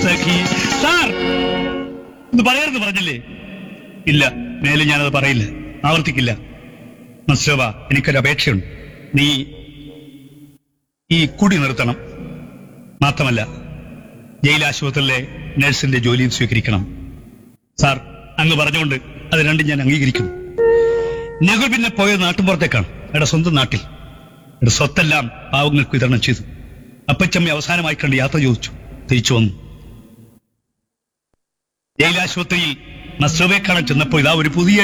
സഖി sir ഇത് പറയരുത് പറഞ്ഞില്ലേ ഇല്ല മേലെ ഞാനത് പറയില്ല ആവർത്തിക്കില്ല മസ്ലോബ എനിക്കൊരു അപേക്ഷയുണ്ട് നീ ഈ കുടി നിർത്തണം മാത്രമല്ല ജയിൽ ആശുപത്രിയിലെ നഴ്സിന്റെ ജോലിയും സ്വീകരിക്കണം സാർ അങ്ങ് പറഞ്ഞുകൊണ്ട് അത് രണ്ടും ഞാൻ അംഗീകരിക്കുന്നു നെഹ്റു പിന്നെ പോയത് നാട്ടുപുറത്തേക്കാണ് എയുടെ സ്വന്തം നാട്ടിൽ എയുടെ സ്വത്തെല്ലാം പാവങ്ങൾക്ക് വിതരണം ചെയ്തു അപ്പച്ചമ്മ അവസാനമായി കണ്ട് യാത്ര ചോദിച്ചു തിരിച്ചു വന്നു ജയിലാശുപത്രിയിൽ മസ്ലോബെ കാണാൻ ചെന്നപ്പോൾ ഇതാ ഒരു പുതിയ